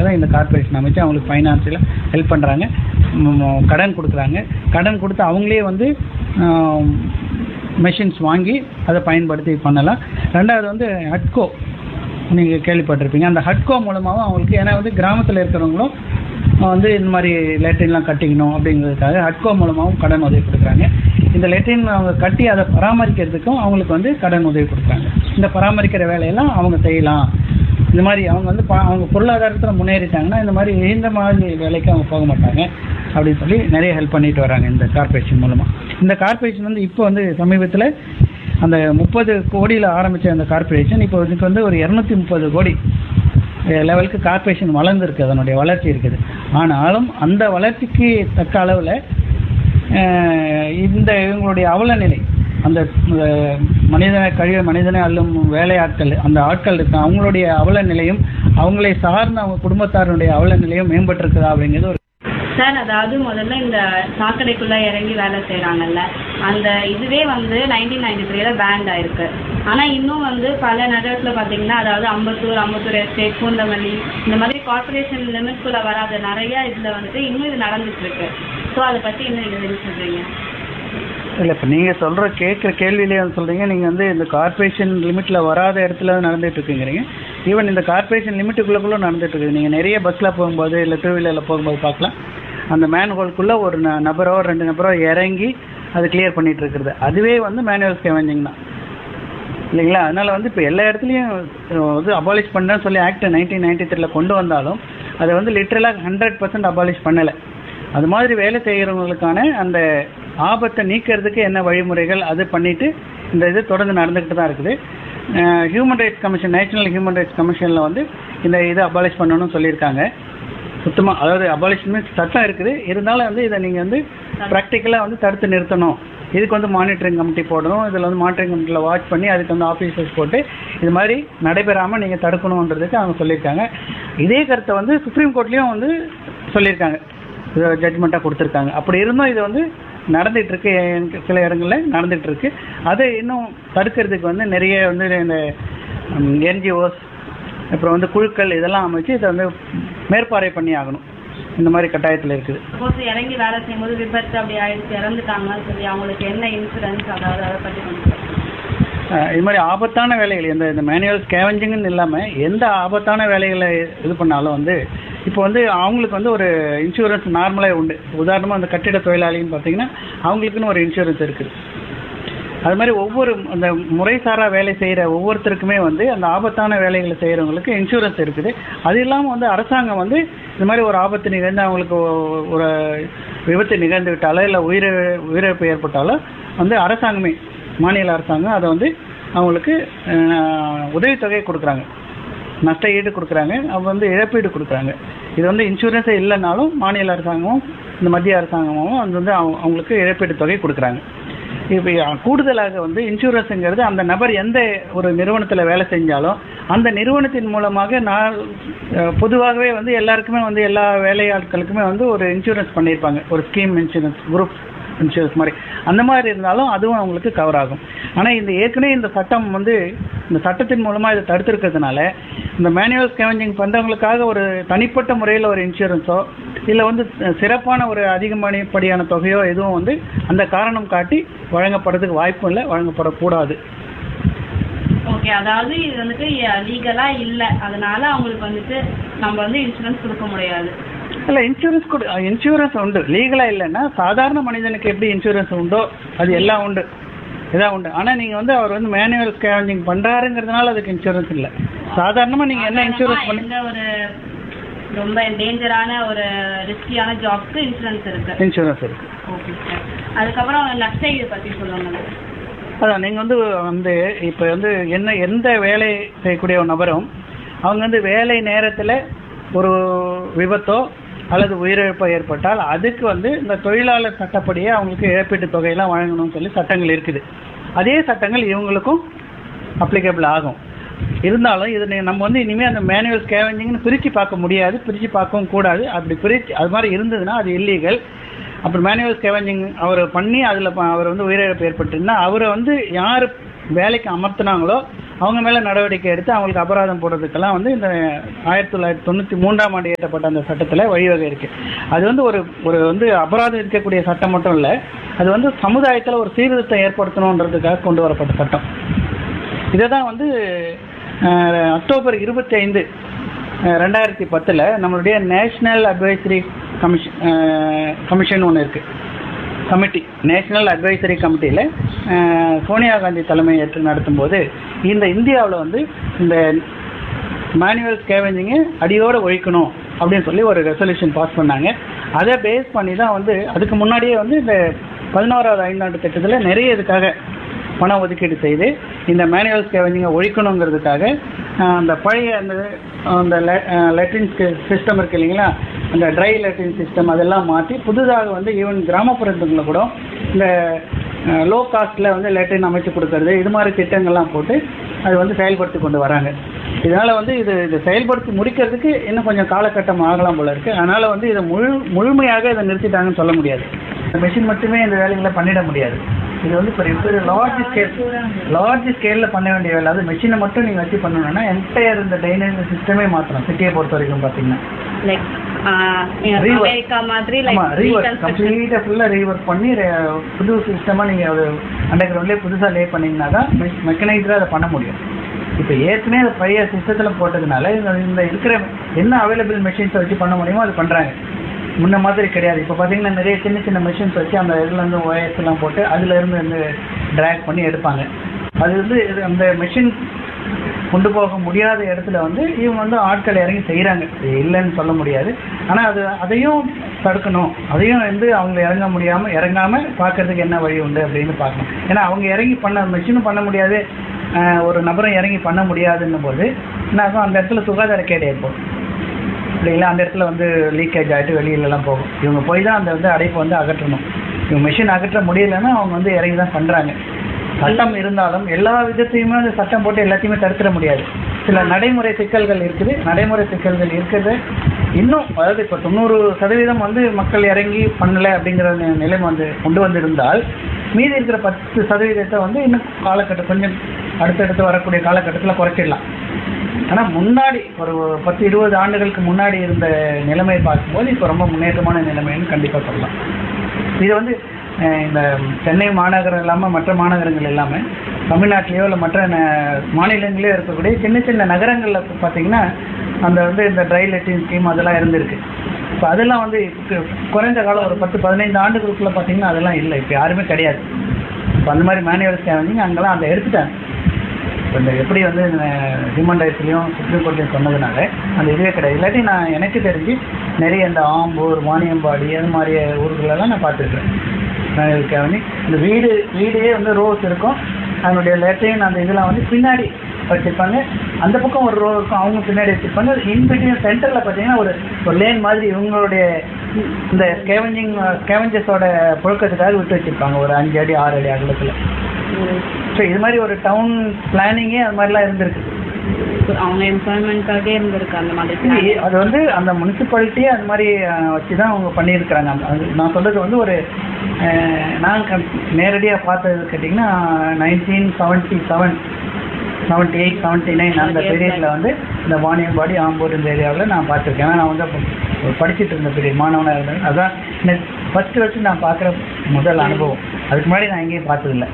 தான் இந்த கார்ப்பரேஷன் அமைச்சு அவங்களுக்கு ஃபைனான்சியலாக ஹெல்ப் பண்ணுறாங்க கடன் கொடுக்குறாங்க கடன் கொடுத்து அவங்களே வந்து மெஷின்ஸ் வாங்கி அதை பயன்படுத்தி பண்ணலாம் ரெண்டாவது வந்து ஹட்கோ நீங்கள் கேள்விப்பட்டிருப்பீங்க அந்த ஹட்கோ மூலமாகவும் அவங்களுக்கு ஏன்னா வந்து கிராமத்தில் இருக்கிறவங்களும் வந்து இந்த மாதிரி லேட்ரின்லாம் கட்டிக்கணும் அப்படிங்கிறதுக்காக ஹட்கோ மூலமாகவும் கடன் உதவி கொடுக்குறாங்க இந்த லெட்ரின் அவங்க கட்டி அதை பராமரிக்கிறதுக்கும் அவங்களுக்கு வந்து கடன் உதவி கொடுக்குறாங்க இந்த பராமரிக்கிற வேலையெல்லாம் அவங்க செய்யலாம் இந்த மாதிரி அவங்க வந்து பா- அவங்க பொருளாதாரத்தில் முன்னேறிட்டாங்கன்னா இந்த மாதிரி இந்த மாதிரி வேலைக்கு அவங்க போக மாட்டாங்க அப்படின்னு சொல்லி நிறைய ஹெல்ப் பண்ணிட்டு வராங்க இந்த கார்ப்பரேஷன் மூலமாக இந்த கார்ப்பரேஷன் வந்து இப்போ வந்து சமீபத்தில் அந்த முப்பது கோடியில் ஆரம்பித்த அந்த கார்ப்பரேஷன் இப்போ இதுக்கு வந்து ஒரு இரநூத்தி முப்பது கோடி லெவலுக்கு கார்ப்பரேஷன் வளர்ந்துருக்கு அதனுடைய வளர்ச்சி இருக்குது ஆனாலும் அந்த வளர்ச்சிக்கு தக்க அளவில் இந்த இவங்களுடைய அவல நிலை அந்த அஹ், மனிதனை கழிவு மனிதனை அள்ளும் வேலையாட்கள் அந்த ஆட்கள் இருக்கு அவங்களுடைய அவல நிலையும் அவங்களை சார்ந்த அவங்க குடும்பத்தாருடைய அவல நிலையும் மேம்பட்டிருக்குதா அப்படிங்கிறது ஒரு சார் அதாவது முதல்ல இந்த சாக்கடைக்குள்ள இறங்கி வேலை செய்றாங்கல்ல அந்த இதுவே வந்து நைன்டீன் நைன்டி த்ரீல பேண்ட் ஆயிருக்கு ஆனா இன்னும் வந்து பல நகரத்துல பாத்தீங்கன்னா அதாவது அம்பத்தூர் அம்பத்தூர் எஸ்டேட் பூந்தமல்லி இந்த மாதிரி கார்ப்பரேஷன் லிமிட்குள்ள வராத நிறைய இதுல வந்துட்டு இன்னும் இது நடந்துட்டு இருக்கு ஸோ அதை பத்தி என்ன நீங்க என்ன சொல்றீங்க இல்லை இப்போ நீங்கள் சொல்கிற கேட்குற கேள்வியிலே வந்து சொல்கிறீங்க நீங்கள் வந்து இந்த கார்ப்பரேஷன் லிமிட்டில் வராத இடத்துல நடந்துட்டு இருக்குங்கிறீங்க ஈவன் இந்த கார்ப்பரேஷன் லிமிட்டுக்குள்ளே நடந்துட்டு இருக்குது நீங்கள் நிறைய பஸ்ஸில் போகும்போது இல்லை டூ வீலரில் போகும்போது பார்க்கலாம் அந்த மேன் ஹோல்குள்ளே ஒரு ந- நபரோ ரெண்டு நபரோ இறங்கி அது கிளியர் பண்ணிட்டு இருக்கிறது அதுவே வந்து மேனுவல் ஸ்கேவெஞ்சிங் தான் இல்லைங்களா அதனால வந்து இப்போ எல்லா இடத்துலையும் அஹ், வந்து அபாலிஷ் பண்ணுறேன்னு சொல்லி ஆக்ட் நைன்டீன் நைன்டி த்ரீல கொண்டு வந்தாலும் அதை வந்து லிட்ரலாக ஹண்ட்ரட் பர்சன்ட் அபாலிஷ் பண்ணலை அது மாதிரி வேலை செய்கிறவங்களுக்கான அந்த ஆபத்தை நீக்கிறதுக்கு என்ன வழிமுறைகள் அது பண்ணிட்டு இந்த இது தொடர்ந்து நடந்துக்கிட்டு தான் இருக்குது human rights commission national human rights கமிஷனில் வந்து இந்த இதை அபாலிஷ் பண்ணணும்னு சொல்லியிருக்காங்க சுத்தமாக அதாவது அபாலிஷ் மீன்ஸ் சட்டம் இருக்குது இருந்தாலும் வந்து இதை நீங்கள் வந்து ப்ராக்டிக்கலாக வந்து தடுத்து நிறுத்தணும் இதுக்கு வந்து மானிட்டரிங் கமிட்டி போடணும் இதில் வந்து மானிட்டரிங் கமிட்டியில் வாட்ச் பண்ணி அதுக்கு வந்து ஆஃபீஸர்ஸ் போட்டு இது மாதிரி நடைபெறாமல் நீங்கள் தடுக்கணுன்றதுக்கு அவங்க சொல்லியிருக்காங்க இதே கருத்தை வந்து சுப்ரீம் கோர்ட்லேயும் வந்து சொல்லியிருக்காங்க இது ஜட்மெண்ட்டாக கொடுத்துருக்காங்க அப்படி இருந்தும் இது வந்து நடந்துட்டு இருக்கு எனக்கு சில இடங்களில் நடந்துட்டு இருக்கு அதை இன்னும் தடுக்கிறதுக்கு வந்து நிறைய வந்து இந்த என்ஜிஓஸ் அப்புறம் வந்து குழுக்கள் இதெல்லாம் அமைச்சு இதை வந்து மேற்பார்வை பண்ணி ஆகணும் இந்த மாதிரி கட்டாயத்தில் இருக்குது சப்போஸ் இறங்கி வேலை செய்யும்போது விபத்து அப்படி ஆயிடுச்சு இறந்துட்டாங்கன்னு சொல்லி அவங்களுக்கு என்ன இன்சூரன்ஸ் அதாவது அதை பத்தி கொஞ்சம் சொல்லுங்க. அஹ் இது மாதிரி ஆபத்தான வேலைகள் எந்த இந்த மேனுவல் ஸ்கேவஞ்சிங்னு இல்லாமல் எந்த ஆபத்தான வேலைகளை இது பண்ணாலும் வந்து இப்போ வந்து அவங்களுக்கு வந்து ஒரு இன்சூரன்ஸ் நார்மலாக உண்டு உதாரணமாக அந்த கட்டிட தொழிலாளின்னு பார்த்தீங்கன்னா அவங்களுக்குன்னு ஒரு இன்சூரன்ஸ் இருக்குது அது மாதிரி ஒவ்வொரு அந்த முறைசாரா வேலை செய்கிற ஒவ்வொருத்தருக்குமே வந்து அந்த ஆபத்தான வேலைகளை செய்கிறவங்களுக்கு இன்சூரன்ஸ் இருக்குது அது இல்லாமல் வந்து அரசாங்கம் வந்து இந்த மாதிரி ஒரு ஆபத்து நிகழ்ந்து அவங்களுக்கு ஒ- ஒரு விபத்து நிகழ்ந்து விட்டாலோ இல்லை உயிர் உயிரிழப்பு ஏற்பட்டாலோ வந்து அரசாங்கமே மாநில அரசாங்கம் அதை வந்து அவங்களுக்கு அஹ், உதவித்தொகை கொடுக்குறாங்க நஷ்ட ஈடு கொடுக்குறாங்க அவங்க வந்து இழப்பீடு கொடுக்குறாங்க இது வந்து இன்சூரன்ஸே இல்லைனாலும் மாநில அரசாங்கமும் இந்த மத்திய அரசாங்கமும் அது வந்து அவங்க- அவங்களுக்கு இழப்பீடு தொகை கொடுக்குறாங்க இப்போ கூடுதலாக வந்து இன்சூரன்ஸுங்கிறது அந்த நபர் எந்த ஒரு நிறுவனத்தில் வேலை செஞ்சாலும் அந்த நிறுவனத்தின் மூலமாக நான் அஹ், பொதுவாகவே வந்து எல்லாருக்குமே வந்து எல்லா வேலையாட்களுக்குமே வந்து ஒரு இன்சூரன்ஸ் பண்ணியிருப்பாங்க ஒரு ஸ்கீம் இன்சூரன்ஸ் குரூப் இன்சூரன்ஸ் மாதிரி அந்த மாதிரி இருந்தாலும் அதுவும் அவங்களுக்கு கவர் ஆகும் ஆனால் இந்த ஏற்கனவே இந்த சட்டம் வந்து இந்த சட்டத்தின் மூலமாக இதை தடுத்திருக்கிறதுனால இந்த மேனுவல் ஸ்கேவஞ்சிங் பண்ணுறவங்களுக்காக ஒரு தனிப்பட்ட முறையில் ஒரு இன்சூரன்ஸோ இல்லை வந்து சிறப்பான ஒரு அதிகப்படியான தொகையோ எதுவும் வந்து அந்த காரணம் காட்டி வழங்கப்படுறதுக்கு வாய்ப்பும் இல்லை வழங்கப்படக்கூடாது ஓகே அதாவது இது வந்துட்டு லீகலா இல்ல அதனால அவங்களுக்கு வந்துட்டு நம்ம வந்து இன்சூரன்ஸ் கொடுக்க முடியாது இல்லை இன்சூரன்ஸ் கொடு இன்சூரன்ஸ் உண்டு லீகலாக இல்லைன்னா சாதாரண மனிதனுக்கு எப்படி இன்சூரன்ஸ் உண்டோ அது எல்லாம் உண்டு இதான் உண்டு ஆனால் நீங்கள் வந்து அவர் வந்து மேனுவல் ஸ்கேவஞ்சிங் பண்ணுறாருங்கிறதுனால அதுக்கு இன்சூரன்ஸ் இல்லை சாதாரணமாக நீங்கள் என்ன இன்சூரன்ஸ் பண்ணி எந்த ஒரு ரொம்ப டேஞ்சரான ஒரு ரிஸ்கியான ஜாப்க்கு இன்சூரன்ஸ் இருக்கு இன்சூரன்ஸ் இருக்கு ஓகே சார் அதுக்கப்புறம் நஷ்ட ஈடு பத்தி சொல்லுங்க அதான் நீங்கள் வந்து வந்து இப்போ வந்து என்ன எந்த வேலை செய்யக்கூடிய ஒரு நபரும் அவங்க வந்து வேலை நேரத்தில் ஒரு விபத்தோ அல்லது உயிரிழப்போ ஏற்பட்டால் அதுக்கு வந்து இந்த தொழிலாளர் சட்டப்படியே அவங்களுக்கு இழப்பீட்டு தொகையெல்லாம் வழங்கணும்னு சொல்லி சட்டங்கள் இருக்குது அதே சட்டங்கள் இவங்களுக்கும் அப்ளிகபிள் ஆகும் இருந்தாலும் இது நீ- நம்ம வந்து இனிமேல் அந்த மேனுவல் ஸ்கேவஞ்சிங்னு பிரித்து பார்க்க முடியாது பிரித்து பார்க்கவும் கூடாது அப்படி பிரித்து அது மாதிரி இருந்ததுன்னா அது இல்லீகல் அப்புறம் மேனுவல் ஸ்கேவஞ்சிங் அவர் பண்ணி அதில் அவர் வந்து உயிரிழப்பு ஏற்பட்டிருந்தா அவரை வந்து யார் வேலைக்கு அமர்த்தினாங்களோ அவங்க மேலே நடவடிக்கை எடுத்து அவங்களுக்கு அபராதம் போடுறதுக்கெல்லாம் வந்து இந்த ஆயிரத்தி தொள்ளாயிரத்தி தொண்ணூற்றி மூன்றாம் ஆண்டு இயற்றப்பட்ட அந்த சட்டத்தில் வழிவகை இருக்கு அது வந்து ஒரு ஒரு வந்து அபராதம் இருக்கக்கூடிய சட்டம் மட்டும் இல்லை அது வந்து சமுதாயத்தில் ஒரு சீர்திருத்தம் ஏற்படுத்தணுன்றதுக்காக கொண்டு வரப்பட்ட சட்டம் இதை தான் வந்து அஹ், அக்டோபர் இருபத்தி ஐந்து ரெண்டாயிரத்தி பத்தில் நம்மளுடைய நேஷ்னல் அட்வைசரி கமிஷன் கமிஷன் ஒன்று இருக்குது கமிட்டி நேஷனல் அட்வைசரி கமிட்டியில் சோனியா காந்தி தலைமை ஏற்று நடத்தும்போது இந்த இந்தியாவில் வந்து இந்த மேனுவல் ஸ்கேவெஞ்சிங்கை அடியோடு ஒழிக்கணும் அப்படின்னு சொல்லி ஒரு ரெசல்யூஷன் பாஸ் பண்ணாங்க அதை பேஸ் பண்ணி தான் வந்து அதுக்கு முன்னாடியே வந்து இந்த பதினோராவது ஐந்தாண்டு திட்டத்தில் நிறைய இதுக்காக பணம் ஒதுக்கீடு செய்து இந்த மேனுவல் ஸ்கேவெஞ்சிங்கை ஒழிக்கணுங்கிறதுக்காக அஹ், அந்த பழைய அந்த அந்த லெட்ரின் சிஸ்டம் இருக்கு இல்லைங்களா அந்த ட்ரை லெட்ரின் சிஸ்டம் அதெல்லாம் மாற்றி புதுதாக வந்து ஈவன் கிராமப்புறத்துங்களில் கூட இந்த லோ காஸ்ட்டில் வந்து லெட்ரின் அமைச்சு கொடுக்கறது இது மாதிரி திட்டங்கள்லாம் போட்டு அது வந்து செயல்படுத்தி கொண்டு வராங்க இதனால் வந்து இது இது செயல்படுத்தி முடிக்கிறதுக்கு இன்னும் கொஞ்சம் காலகட்டம் ஆகலாம் போல இருக்குது அதனால் வந்து இதை முழு முழுமையாக இதை நிறுத்திட்டாங்கன்னு சொல்ல முடியாது இந்த மிஷின் மட்டுமே இந்த வேலைகளை பண்ணிட முடியாது இது வந்து பெரிய பெரிய லார்ஜ் ஸ்கேல் லார்ஜ் ஸ்கேலில் பண்ண வேண்டிய வேலை அது மிஷினை மட்டும் நீங்கள் வச்சு பண்ணணும்னா என்டையர் இந்த டைனேஜ் சிஸ்டமே மாற்றணும் சிட்டியை பொறுத்த வரைக்கும் பார்த்தீங்கன்னா லைக் Rework. அமெரிக்கா மாதிரி லைக் ஆமாம் ரீவர்க் கம்ப்ளீட்டாக ஃபுல்லாக ரீவர்க் பண்ணி re- புது சிஸ்டமாக நீங்கள் ஒரு அண்டர் கிரவுண்ட்லேயே புதுசாக லே பண்ணிங்கன்னா தான் மெக்கனைஸ்டாக அதை பண்ண முடியும் இப்போ ஏற்கனவே அது பழைய சிஸ்டத்தில் போட்டதுனால இந்த இந்த இருக்கிற என்ன அவைலபிள் மெஷின்ஸை வச்சு பண்ண முடியுமோ அது பண்ணுறாங்க முன்ன மாதிரி கிடையாது இப்போ பார்த்தீங்கன்னா நிறைய சின்ன சின்ன மிஷின்ஸ் வச்சு அந்த இதுல இருந்து ஒயர்ஸ் எல்லாம் போட்டு அதுல இருந்து வந்து ட்ராக் பண்ணி எடுப்பாங்க அது வந்து இது அந்த மெஷின் கொண்டு போக முடியாத இடத்துல வந்து இவங்க வந்து ஆட்கள் இறங்கி செய்கிறாங்க இல்லைன்னு சொல்ல முடியாது ஆனால் அது அதையும் தடுக்கணும் அதையும் வந்து அவங்க இறங்க முடியாமல் இறங்காமல் பார்க்கறதுக்கு என்ன வழி உண்டு அப்படின்னு பார்க்கணும் ஏன்னா அவங்க இறங்கி பண்ண மிஷினும் பண்ண முடியாது ஆஹ் ஒரு நபரும் இறங்கி பண்ண முடியாதுன்னும் போது என்ன ஆகும் அந்த இடத்துல சுகாதார கேடு ஏற்படும் இல்லைங்களா அந்த இடத்துல வந்து லீக்கேஜ் ஆகிட்டு வெளியிலலாம் போகும் இவங்க போய் தான் அந்த வந்து அடைப்பை வந்து அகற்றணும் இவங்க மிஷின் அகற்ற முடியலன்னா அவங்க வந்து இறங்கி தான் பண்ணுறாங்க சட்டம் இருந்தாலும் எல்லா விதத்தையுமே அந்த சட்டம் போட்டு எல்லாத்தையுமே தடுத்துட முடியாது சில நடைமுறை சிக்கல்கள் இருக்குது நடைமுறை சிக்கல்கள் இருக்குது இன்னும் அதாவது இப்போ தொண்ணூறு சதவீதம் வந்து மக்கள் இறங்கி பண்ணலை அப்படிங்கிற நி- நிலைமை வந்து கொண்டு வந்திருந்தால் மீதி இருக்கிற பத்து சதவீதத்தை வந்து இன்னும் காலகட்டம் கொஞ்சம் அடுத்தடுத்து வரக்கூடிய காலகட்டத்தில் குறைச்சிடலாம் ஆனால் முன்னாடி ஒரு பத்து இருபது ஆண்டுகளுக்கு முன்னாடி இருந்த நிலைமையை பார்க்கும்போது இப்போ ரொம்ப முன்னேற்றமான நிலைமைன்னு கண்டிப்பாக சொல்லலாம் இது வந்து அஹ், இந்த சென்னை மாநகரம் இல்லாமல் மற்ற மாநகரங்கள் இல்லாமல் தமிழ்நாட்டிலேயோ இல்லை மற்ற ந- மாநிலங்களிலோ இருக்கக்கூடிய சின்ன சின்ன நகரங்களில் பார்த்தீங்கன்னா அந்த வந்து இந்த ட்ரை லெட்டின் ஸ்கீம் அதெல்லாம் இருந்திருக்கு இப்போ அதெல்லாம் வந்து கு- குறைந்த காலம் ஒரு பத்து பதினைந்து ஆண்டுகளுக்குள்ள பார்த்தீங்கன்னா அதெல்லாம் இல்லை இப்போ யாருமே கிடையாது இப்போ அந்த மாதிரி மேனுவல் ஸ்கேவனிங் அங்கெல்லாம் அதை எடுத்துட்டாங்க இப்போ இந்த எப்படி வந்து ஹியூமன் ரைட்ஸ்லையும் சுப்ரீம் கோர்ட்லையும் சொன்னதுனால அந்த இதுவே கிடையாது இல்லாட்டி நான் எனக்கு தெரிஞ்சு நிறைய இந்த ஆம்பூர் வாணியம்பாடி அது மாதிரி ஊர்களெல்லாம் நான் பார்த்துருக்கேன் மேனுவல் ஸ்கேவனிங் இந்த வீடு வீடே வந்து ரோஸ் இருக்கும் அதனுடைய லெட்டரின் அந்த இதெல்லாம் வந்து பின்னாடி வச்சிருப்பாங்க அந்த பக்கம் ஒரு ரோ இருக்கும் அவங்க பின்னாடி வச்சிருப்பாங்க இன்பிட்வீன் சென்டரில் பார்த்தீங்கன்னா ஒரு ஒரு லேன் மாதிரி இவங்களுடைய இந்த ஸ்கேவஞ்சிங் ஸ்கேவஞ்சஸோட புழக்கத்துக்காக விட்டு வச்சிருப்பாங்க ஒரு அஞ்சு அடி ஆறு அடி அகலத்தில் ஸோ இது மாதிரி ஒரு டவுன் பிளானிங்கே அது மாதிரிலாம் இருந்திருக்கு அவங்க எம்ப்ளாய்மெண்ட்காகவே இருந்திருக்கு அந்த மாதிரி இது அது வந்து அந்த முனிசிபாலிட்டியே அது மாதிரி வச்சு தான் அவங்க பண்ணியிருக்கிறாங்க அந்த- அது நான் சொல்றது வந்து ஒரு அஹ், நான் நேரடியாக பார்த்தது கேட்டிங்கன்னா nineteen seventy seven seventy eight seventy nine அந்த பீரியடில் வந்து இந்த வாணியம்பாடி ஆம்பூர் இந்த ஏரியாவில் நான் பார்த்துருக்கேன் ஏன்னா நான் வந்து அப்போ ஒரு படிச்சுட்டு இருந்த பீரியட் மாணவனாக இருந்தேன் அதான் எனக்கு ஃபஸ்ட்டு வச்சு நான் பார்க்குற முதல் அனுபவம் அதுக்கு முன்னாடி நான் எங்கேயும் பார்த்ததில்ல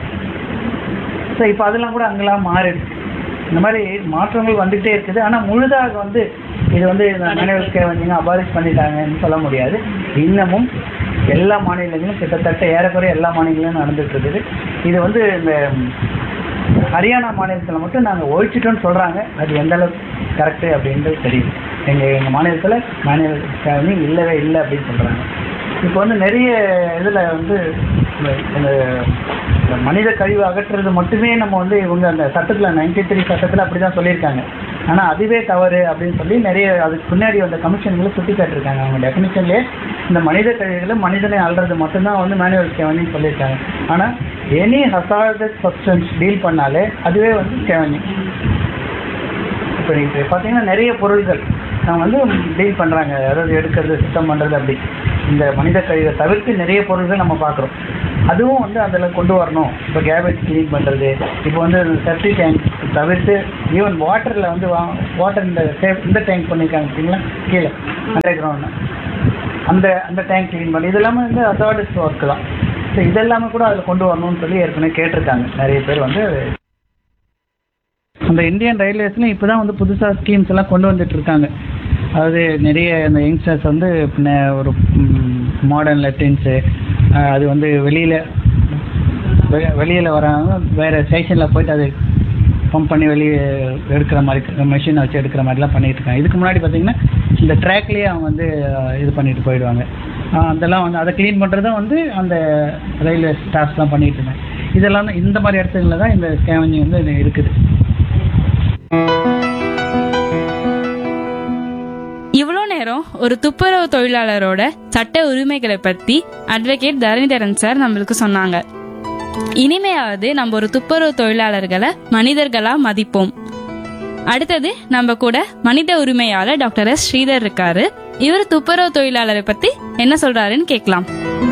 ஸோ இப்போ அதெல்லாம் கூட அங்கெல்லாம் மாறிடுச்சு இந்த மாதிரி மாற்றங்கள் வந்துகிட்டே இருக்குது ஆனால் முழுதாக வந்து இது வந்து மேனுவல் ஸ்கேவஞ்சிங்க அபாலிஷ் பண்ணிட்டாங்கன்னு சொல்ல முடியாது இன்னமும் எல்லா மாநிலங்களும் கிட்டத்தட்ட ஏறக்குறைய எல்லா மாநிலங்களும் நடந்துட்டு இருக்குது இது வந்து இந்த ஹரியானா மாநிலத்தில் மட்டும் நாங்கள் ஒழிச்சிட்டோம்னு சொல்கிறாங்க அது எந்த அளவுக்கு கரெக்டு அப்படின்றது தெரியும் எங்கள் எங்கள் மாநிலத்தில் மேனுவல் ஸ்கேவஞ்சிங் இல்லவே இல்லை அப்படின்னு சொல்கிறாங்க இப்போ வந்து நிறைய இதில் வந்து இந்த- இந்த இந்த மனித கழிவு அகற்றுறது மட்டுமே நம்ம வந்து இவங்க அந்த சட்டத்தில் நைன்டி த்ரீ சட்டத்தில் அப்படி தான் சொல்லியிருக்காங்க ஆனால் அதுவே தவறு அப்படின்னு சொல்லி நிறைய அதுக்கு பின்னாடி வந்த கமிஷன்களை சுட்டி காட்டியிருக்காங்க அவங்க டெஃபினிஷன்லேயே இந்த மனித கழிவுகளை மனிதனை அல்றது மட்டும்தான் வந்து மேனுவல் ஸ்கேவனிங் சொல்லியிருக்காங்க ஆனால் எனி ஹசார்டஸ் சப்ஸ்டன்ஸ் டீல் பண்ணாலே அதுவே வந்து ஸ்கேவனிங் இப்போ நீங்கள் பார்த்தீங்கன்னா நிறைய பொருள்கள் அவங்க வந்து டீல் பண்ணுறாங்க அதாவது எடுக்கிறது சுத்தம் பண்ணுறது அப்படி இந்த மனித கழிவை தவிர்த்து நிறைய பொருள்கள் நம்ம பார்க்குறோம் அதுவும் வந்து அதில் கொண்டு வரணும் இப்போ கேபேஜ் க்ளீன் பண்ணுறது இப்போ வந்து செப்டி டேங்க் தவிர்த்து ஈவன் வாட்டரில் வந்து வாட்டர் இந்த சேஃப் இந்த டேங்க் பண்ணியிருக்காங்க பார்த்தீங்களா கீழே அண்டர் கிரவுண்ட் அந்த அந்த டேங்க் க்ளீன் பண்ணி இதெல்லாமே வந்து அத்தாரிட்டிஸ் ஒர்க்கு தான் ஸோ இதெல்லாமே கூட அதில் கொண்டு வரணும்னு சொல்லி ஏற்கனவே கேட்டிருக்காங்க நிறைய பேர் வந்து அந்த இந்தியன் ரயில்வேஸ்லையும் இப்போ தான் வந்து புதுசாக ஸ்கீம்ஸ் எல்லாம் கொண்டு வந்துட்டு இருக்காங்க அதாவது நிறைய இந்த யங்ஸ்டர்ஸ் வந்து பின்ன ஒரு மாடர்ன் லெட்டின்ஸு அது வந்து வெளியில் வெளியில் வராங்க வேறு ஸ்டேஷனில் போயிட்டு அது பம்ப் பண்ணி வெளியே எடுக்கிற மாதிரி மெஷினை வச்சு எடுக்கிற மாதிரிலாம் பண்ணிட்டு இருக்காங்க இதுக்கு முன்னாடி பார்த்தீங்கன்னா இந்த ட்ராக்லேயே அவங்க வந்து அஹ், இது பண்ணிட்டு போயிடுவாங்க அஹ், அதெல்லாம் வந்து அதை க்ளீன் பண்ணுறதும் வந்து அந்த ரயில்வே ஸ்டாஃப்ஸ் தான் பண்ணிட்டு இருந்தாங்க இதெல்லாம் தான் இந்த மாதிரி இடத்துங்களில் தான் இந்த ஸ்கேவஞ்சிங் வந்து இது இருக்குது இவ்வளோ நேரம் ஒரு துப்புரவு தொழிலாளரோட சட்ட உரிமைகளை பத்தி அட்வொகேட் தரணிதரன் சார் நம்மளுக்கு சொன்னாங்க இனிமையாவது நம்ம ஒரு துப்புரவு தொழிலாளர்களை மனிதர்களா மதிப்போம் அடுத்தது நம்ம கூட மனித உரிமையாளர் டாக்டர் எஸ் ஸ்ரீதர் இருக்காரு இவர் துப்புரவு தொழிலாளரை பத்தி என்ன சொல்றாருன்னு கேட்கலாம்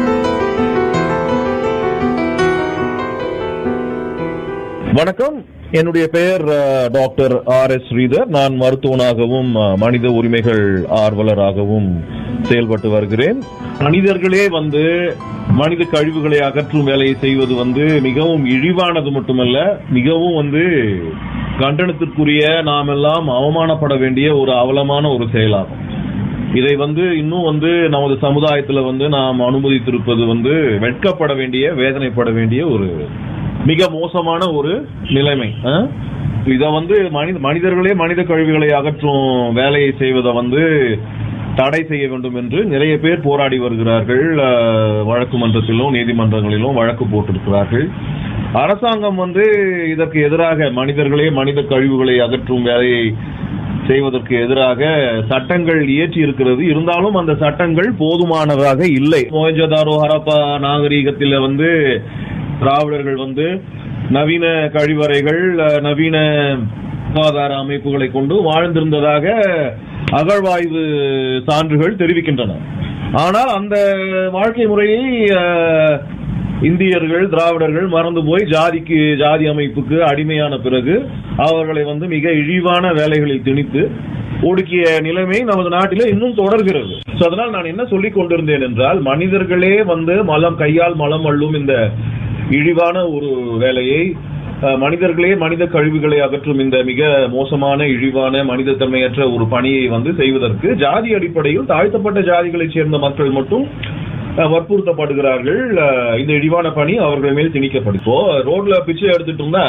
வணக்கம் என்னுடைய பெயர் அஹ், டாக்டர் ஆர் எஸ் ஸ்ரீதர் நான் மருத்துவனாகவும் அஹ், மனித உரிமைகள் ஆர்வலராகவும் செயல்பட்டு வருகிறேன் மனிதர்களே வந்து மனித கழிவுகளை அகற்றும் வேலையை செய்வது வந்து மிகவும் இழிவானது மட்டுமல்ல மிகவும் வந்து கண்டனத்திற்குரிய நாம் எல்லாம் அவமானப்பட வேண்டிய ஒரு அவலமான ஒரு செயலாகும் இதை வந்து இன்னும் வந்து நமது சமுதாயத்துல வந்து நாம் அனுமதித்திருப்பது வந்து வெட்கப்பட வேண்டிய வேதனைப்பட வேண்டிய ஒரு மிக மோசமான ஒரு நிலைமை ஆ? இத வந்து மனித மனிதர்களே மனித கழிவுகளை அகற்றும் வேலையை செய்வதை வந்து தடை செய்ய வேண்டும் என்று நிறைய பேர் போராடி வருகிறார்கள் ஆ, வழக்கு மன்றத்திலும் நீதிமன்றங்களிலும் வழக்கு போட்டிருக்கிறார்கள் அரசாங்கம் வந்து இதற்கு எதிராக மனிதர்களே மனித கழிவுகளை அகற்றும் வேலையை செய்வதற்கு எதிராக சட்டங்கள் இயற்றி இருக்கிறது இருந்தாலும் அந்த சட்டங்கள் போதுமானதாக இல்லை மோஹஞ்சதாரோ ஹரப்பா நாகரீகத்தில வந்து திராவிடர்கள் வந்து நவீன கழிவறைகள் அஹ், நவீன சுகாதார அமைப்புகளை கொண்டு வாழ்ந்திருந்ததாக அகழ்வாய்வு சான்றுகள் தெரிவிக்கின்றன ஆனால் அந்த வாழ்க்கை முறையை அஹ், இந்தியர்கள் திராவிடர்கள் மறந்து போய் ஜாதிக்கு ஜாதி அமைப்புக்கு அடிமையான பிறகு அவர்களை வந்து மிக இழிவான வேலைகளில் திணித்து ஒடுக்கிய நிலைமை நமது நாட்டிலே இன்னும் தொடர்கிறது So, அதனால் நான் என்ன சொல்லிக் கொண்டிருந்தேன் என்றால் மனிதர்களே வந்து மலம் கையால் மலம் அள்ளும் இந்த இழிவான ஒரு வேலையை அஹ், மனிதர்களே மனித கழிவுகளை அகற்றும் இந்த மிக மோசமான இழிவான மனிதத்தன்மையற்ற ஒரு பணியை வந்து செய்வதற்கு ஜாதி அடிப்படையில் தாழ்த்தப்பட்ட ஜாதிகளைச் சேர்ந்த மக்கள் மட்டும் அஹ், வற்புறுத்தப்படுகிறார்கள் அஹ், இந்த இழிவான பணி அவர்கள் மேல் திணிக்கப்படும் இப்போ ரோட்ல பிச்சை எடுத்துட்டு இருந்தா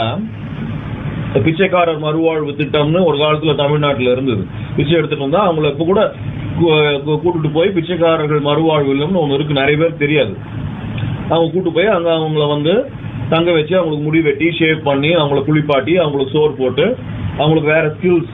இந்த பிச்சைக்காரர் மறுவாழ்வு திட்டம்னு ஒரு காலத்துல தமிழ்நாட்டுல இருந்தது பிச்சை எடுத்துட்டு வந்தா அவங்கள இப்ப கூட கூ- கூ- கூட்டிட்டு போய் பிச்சைக்காரர்கள் மறுவாழ்வு இல்லம்னு ஒண்ணு இருக்கு நிறைய பேர் தெரியாது அவங்க கூட்டு போய் அங்க அவங்கள வந்து தங்க வச்சு அவங்களுக்கு முடி வெட்டி ஷேவ் பண்ணி அவங்கள குளிப்பாட்டி அவங்களுக்கு சோறு போட்டு அவங்களுக்கு வேற ஸ்கில்ஸ்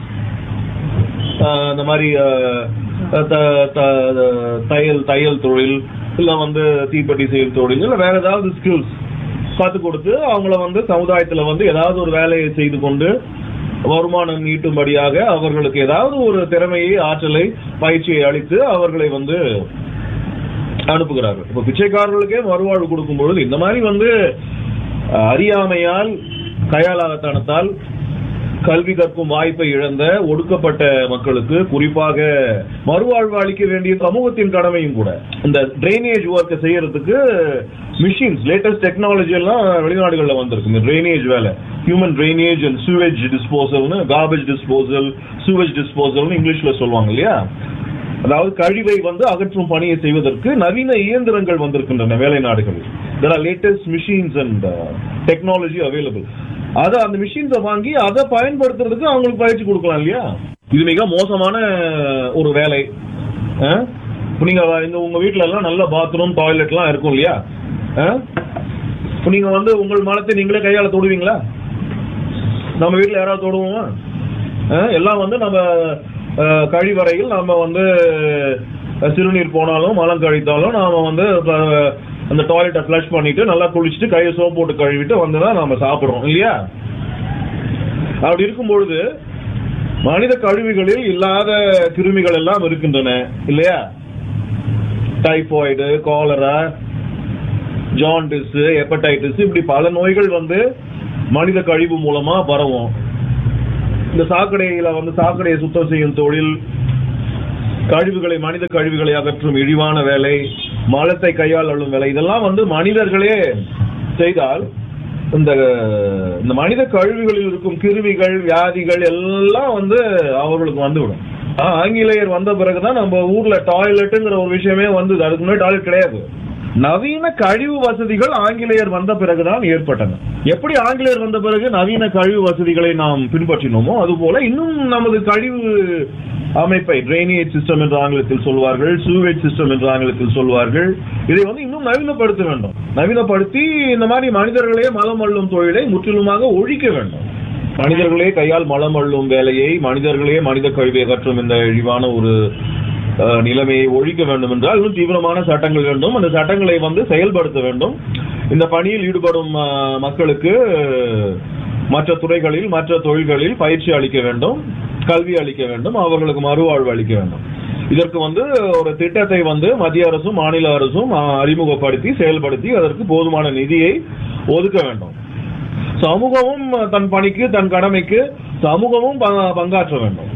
இந்த மாதிரி ஆஹ், த- த- தையல் தையல் தொழில் இல்ல வந்து தீப்பெட்டி செய்யும் தொழில் இல்ல வேற ஏதாவது ஸ்கில்ஸ் கற்றுக் கொடுத்து அவங்கள வந்து சமுதாயத்துல வந்து ஏதாவது ஒரு வேலையை செய்து கொண்டு வருமானம் ஈட்டும்படியாக அவர்களுக்கு ஏதாவது ஒரு திறமையை ஆற்றலை பயிற்சியை அளித்து அவர்களை வந்து அனுப்புகிறார்கள் இப்ப பிச்சைக்காரர்களுக்கே மறுவாழ்வு கொடுக்கும் பொழுது இந்த மாதிரி வந்து அஹ், அறியாமையால் கையாளாகத்தனத்தால் கல்வி கற்கும் வாய்ப்பை இழந்த ஒடுக்கப்பட்ட மக்களுக்கு குறிப்பாக மறுவாழ்வு அளிக்க வேண்டிய சமூகத்தின் கடமையும் கூட இந்த ட்ரைனேஜ் ஒர்க்கை செய்யறதுக்கு மிஷின்ஸ் லேட்டஸ்ட் டெக்னாலஜி எல்லாம் வெளிநாடுகள்ல வந்திருக்கு இந்த ட்ரைனேஜ் வேலை ஹியூமன் ட்ரைனேஜ் அண்ட் சூவேஜ் டிஸ்போசல்னு கார்பேஜ் டிஸ்போசல் சூவேஜ் டிஸ்போசல்னு இங்கிலீஷ்ல சொல்லுவாங்க இல்லையா அதாவது கழிவை வந்து அகற்றும் பணியை செய்வதற்கு நவீன இயந்திரங்கள் வந்திருக்கின்றன வேலை நாடுகளில் there are latest machines and technology available அத அந்த மிஷின்ஸை வாங்கி அதை பயன்படுத்துறதுக்கு அவங்களுக்கு பயிற்சி கொடுக்கலாம் இல்லையா இது மிக மோசமான ஒரு வேலை அஹ்? இப்ப நீங்க இந்த உங்க வீட்ல எல்லாம் நல்ல பாத்ரூம் டாய்லெட் எல்லாம் இருக்கும் இல்லையா அஹ்? இப்ப நீங்க வந்து உங்கள் மலத்தை நீங்களே கையால தொடுவீங்களா நம்ம வீட்ல யாராவது தொடுவோமா அஹ், எல்லாம் வந்து நம்ம அஹ், கழிவறையில் நம்ம வந்து அஹ், சிறுநீர் போனாலும் மலம் கழித்தாலும் நாம வந்து அஹ், அந்த டாய்லெட்டை ஃப்ளஷ் பண்ணிட்டு நல்லா குளிச்சுட்டு கையை சோப் போட்டு கழுவிட்டு வந்து தான் நாம சாப்பிடுறோம் இல்லையா அப்படி இருக்கும் பொழுது மனித கழிவுகளில் இல்லாத கிருமிகள் எல்லாம் இருக்கின்றன இல்லையா டைபாய்டு காலரா ஜாண்டிஸ் ஹெப்படைட்டிஸ் இப்படி பல நோய்கள் வந்து மனித கழிவு மூலமா பரவும் இந்த சாக்கடையில வந்து சாக்கடையை சுத்தம் செய்யும் தொழில் கழிவுகளை மனித கழிவுகளை அகற்றும் இழிவான வேலை மலத்தை கையாளும் வேலை இதெல்லாம் வந்து மனிதர்களே செய்தால் இந்த இந்த மனித கழிவுகளில் இருக்கும் கிருமிகள் வியாதிகள் எல்லாம் வந்து அவர்களுக்கு வந்துவிடும் ஆ, ஆங்கிலேயர் வந்த பிறகுதான் நம்ம ஊர்ல டாய்லெட்டுங்கிற ஒரு விஷயமே வந்தது அதுக்கு முன்னாடி டாய்லெட் கிடையாது நவீன கழிவு வசதிகள் ஆங்கிலேயர் வந்த பிறகுதான் ஏற்பட்டன எப்படி ஆங்கிலேயர் வந்த பிறகு நவீன கழிவு வசதிகளை நாம் பின்பற்றினோமோ அதுபோல இன்னும் நமது கழிவு அமைப்பை ட்ரைனேஜ் சிஸ்டம் என்று ஆங்கிலத்தில் சொல்வார்கள் சூவேஜ் சிஸ்டம் என்று ஆங்கிலத்தில் சொல்வார்கள் இதை வந்து இன்னும் நவீனப்படுத்த வேண்டும் நவீனப்படுத்தி இந்த மாதிரி மனிதர்களே மலம் அள்ளும் தொழிலை முற்றிலுமாக ஒழிக்க வேண்டும் மனிதர்களே கையால் மலம் அள்ளும் வேலையை மனிதர்களே மனித கழிவை அகற்றும் இந்த இழிவான ஒரு அஹ், நிலைமையை ஒழிக்க வேண்டும் என்றால் இன்னும் தீவிரமான சட்டங்கள் வேண்டும் அந்த சட்டங்களை வந்து செயல்படுத்த வேண்டும் இந்த பணியில் ஈடுபடும் அஹ், மக்களுக்கு அஹ், மற்ற துறைகளில் மற்ற தொழில்களில் பயிற்சி அளிக்க வேண்டும் கல்வி அளிக்க வேண்டும் அவர்களுக்கு மறுவாழ்வு அளிக்க வேண்டும் இதற்கு வந்து ஒரு திட்டத்தை வந்து மத்திய அரசும் மாநில அரசும் அஹ், அறிமுகப்படுத்தி செயல்படுத்தி அதற்கு போதுமான நிதியை ஒதுக்க வேண்டும் சமூகமும் தன் பணிக்கு தன் கடமைக்கு சமூகமும் ப- பங்காற்ற வேண்டும்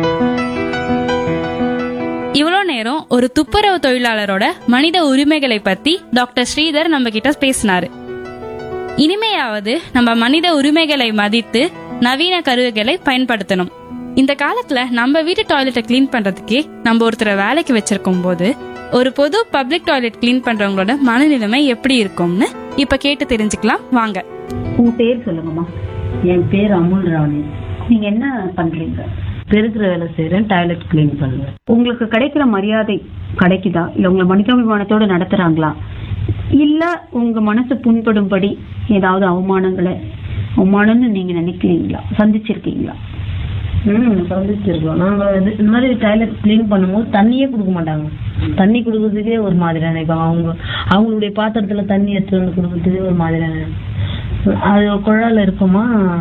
இவ்வளோ நேரம் ஒரு துப்புரவு தொழிலாளரோட மனித உரிமைகளை பத்தி டாக்டர் ஸ்ரீதர் நம்ம கிட்ட பேசினாரு இனிமையாவது நம்ம மனித உரிமைகளை மதித்து நவீன கருவிகளை பயன்படுத்தணும் இந்த காலத்துல நம்ம வீட்டு டாய்லெட்டை க்ளீன் பண்றதுக்கே நம்ம ஒருத்தரை வேலைக்கு வச்சிருக்கும் போது ஒரு பொது பப்ளிக் டாய்லெட் க்ளீன் பண்றவங்களோட மனநிலைமை எப்படி இருக்கும்னு இப்ப கேட்டு தெரிஞ்சுக்கலாம் வாங்க உங்க பேர் சொல்லுங்கம்மா என் பேர் அமுல் ராணி நீங்க என்ன பண்றீங்க பெருக்கிற வேலை செய்றேன் டாய்லெட் க்ளீன் பண்ணுவேன் உங்களுக்கு கிடைக்கிற மரியாதை கிடைக்குதா இல்ல உங்களை மனிதாபிமானத்தோட நடத்துறாங்களா இல்ல உங்க மனசு புண்படும்படி ஏதாவது அவமானங்களை அவமானம்னு நீங்க நினைக்கிறீங்களா சந்திச்சிருக்கீங்களா ம் சந்திச்சிருக்கோம் நாங்க இது இந்த மாதிரி டாய்லெட் க்ளீன் பண்ணும்போது தண்ணியே கொடுக்க மாட்டாங்க தண்ணி கொடுக்கறதுக்கே ஒரு மாதிரியா நினைப்பாங்க அவங்க அவங்களுடைய பாத்திரத்துல தண்ணி எடுத்து வந்து கொடுக்கறதுக்கே ஒரு மாதிரியா நினைப்பாங்க. அது குழால இருக்குமா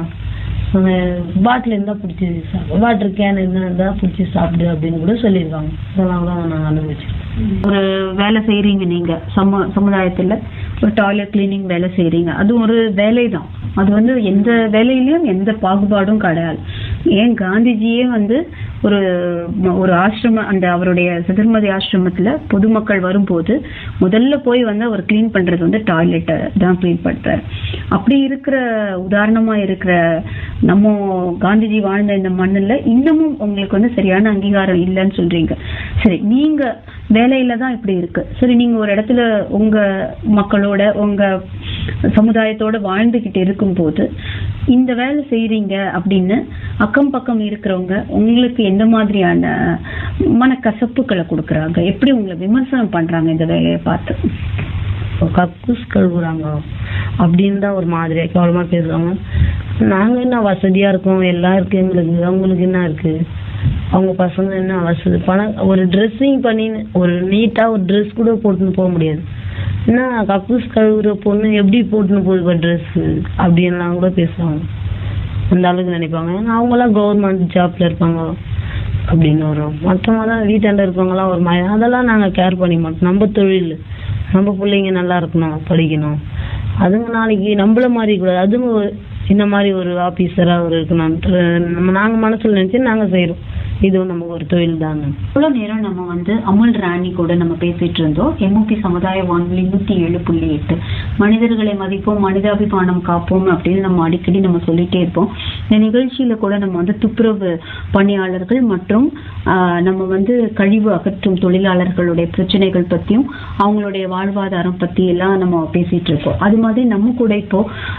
பாட்டில் இருந்தா பிடிச்சி சாப்பிடு வாட்டர் கேன் என்ன இருந்தா பிடிச்சி சாப்பிடு அப்படின்னு கூட சொல்லியிருக்காங்க இதெல்லாம் கூட நாங்க அனுபவிச்சிருக்கோம் ஒரு வேலை செய்றீங்க நீங்க சம சமுதாயத்துல ஒரு டாய்லெட் கிளீனிங் வேலை செய்றீங்க அது ஒரு வேலை தான் அது வந்து எந்த வேலையிலயும் எந்த பாகுபாடும் கிடையாது ஏன் காந்திஜியே வந்து ஒரு ஒரு ஆசிரம அந்த அவருடைய சதுர்மதி ஆசிரமத்துல பொதுமக்கள் வரும்போது முதல்ல போய் வந்து அவர் க்ளீன் பண்றது வந்து டாய்லெட்டை தான் க்ளீன் பண்றாரு அப்படி இருக்கிற உதாரணமா இருக்கிற நம்ம காந்திஜி வாழ்ந்த இந்த மண்ணுல இன்னமும் உங்களுக்கு வந்து சரியான அங்கீகாரம் இல்லைன்னு சொல்றீங்க சரி நீங்க வேலையில தான் இப்படி இருக்கு சரி நீங்க ஒரு இடத்துல உங்க மக்களோட உங்க சமுதாயத்தோட வாழ்ந்துகிட்டு இருக்கும்போது இந்த வேலை செய்றீங்க அப்படின்னு அக்கம் பக்கம் இருக்கிறவங்க உங்களுக்கு எந்த மாதிரியான மனக்கசப்புகளை கொடுக்கறாங்க எப்படி உங்களை விமர்சனம் பண்றாங்க இந்த வேலையை பார்த்து கக்கூஸ் கழுவுறாங்க அப்படின்னு தான் ஒரு மாதிரியா கேவலமா பேசுறாங்க நாங்க என்ன வசதியா இருக்கோம் எல்லாம் இருக்கு எங்களுக்கு அவங்களுக்கு என்ன இருக்கு அவங்க பசங்க என்ன வசதி பணம் ஒரு ட்ரெஸ்ஸிங் பண்ணி ஒரு நீட்டா ஒரு ட்ரெஸ் கூட போட்டுன்னு போக முடியாது என்ன கக்கூஸ் கழுவுற பொண்ணு எப்படி போட்டுன்னு போகுது இப்போ ட்ரெஸ் அப்படின்லாம் கூட பேசுவாங்க அந்த அளவுக்கு நினைப்பாங்க ஏன்னா அவங்களாம் கவர்மெண்ட் ஜாப்ல இருப்பாங்க அப்படின்னு வரும் மற்றவங்க தான் வீட்டாண்ட இருக்கவங்கலாம் ஒரு மாதிரி அதெல்லாம் நாங்கள் கேர் பண்ணிக்க மாட்டோம் நம்ம தொழில் நம்ம பிள்ளைங்க நல்லா இருக்கணும் படிக்கணும் அதுங்க நாளைக்கு நம்மள மாதிரி கூடாது அதுங்க ஒரு- இந்த மாதிரி ஒரு ஆபீசரா ஒரு இருக்கணும் நம்ம நாங்க மனசுல நினைச்சு நாங்க செய்யறோம் இதுவும் நமக்கு ஒரு தொழில் தானே இவ்வளவு நேரம் நம்ம வந்து அமுல் ராணி கூட நம்ம பேசிட்டு இருந்தோம் எம்ஓபி சமுதாய வானொலி நூத்தி ஏழு புள்ளி எட்டு மனிதர்களை மதிப்போம் மனிதாபிமானம் காப்போம் அப்படின்னு நம்ம அடிக்கடி நம்ம சொல்லிட்டே இருப்போம் இந்த நிகழ்ச்சியில கூட நம்ம வந்து துப்புரவு பணியாளர்கள் மற்றும் ஆஹ், நம்ம வந்து கழிவு அகற்றும் தொழிலாளர்களுடைய பிரச்சனைகள் பத்தியும் அவங்களுடைய வாழ்வாதாரம் பத்தி எல்லாம் நம்ம பேசிட்டு இருக்கோம் அது மாதிரி நம்ம கூட இப்போ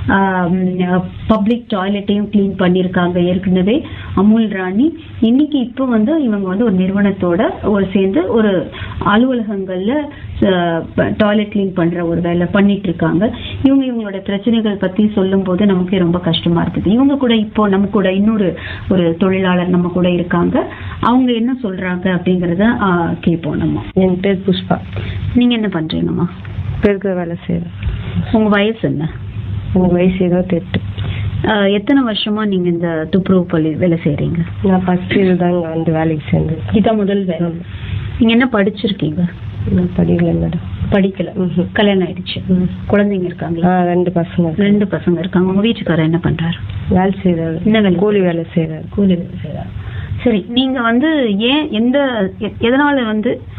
பப்ளிக் டாய்லெட்டையும் க்ளீன் பண்ணியிருக்காங்க ஏற்கனவே அமுல் ராணி இன்னைக்கு இப்போ வந்து இவங்க வந்து ஒரு நிறுவனத்தோட ஒரு சேர்ந்து ஒரு அலுவலகங்கள்ல டாய்லெட் க்ளீன் பண்ற ஒரு வேலை பண்ணிட்டு இருக்காங்க இவங்க இவங்களோட பிரச்சனைகள் பத்தி சொல்லும் போது நமக்கே ரொம்ப கஷ்டமா இருக்குது இவங்க கூட இப்போ நம்ம கூட இன்னொரு ஒரு தொழிலாளர் நம்ம கூட இருக்காங்க அவங்க என்ன சொல்றாங்க அப்படிங்கறத ஆஹ், கேட்போம் நம்ம என் பேர் புஷ்பா நீங்க என்ன பண்றீங்கம்மா பெருக்கிற வேலை செய்யறேன் உங்க வயசு என்ன உங்க வயசு இருபத்தெட்டு ஆஹ், எத்தனை வருஷமா நீங்க இந்த துப்புரவு பள்ளி வேலை செய்றீங்க நான் ஃபர்ஸ்ட் இதுதாங்க வந்து வேலைக்கு சேர்ந்தேன் இதான் முதல் வேலை நீங்க என்ன படிச்சிருக்கீங்க நான் படிக்கல மேடம் படிக்கல ம்ஹும். கல்யாணம் ஆயிடுச்சு ம். குழந்தைங்க இருக்காங்களா ஆ ரெண்டு பசங்க இருக்காங்க. ரெண்டு பசங்க இருக்காங்க உங்க வீட்டுக்காரர் என்ன பண்றாரு வேலை செய்யறாரு என்ன வேலை? கூலி வேலை செய்யறாரு கூலி வேலை செய்றாரு. சரி நீங்க வந்து ஏன் எந்த எ- எதனால வந்து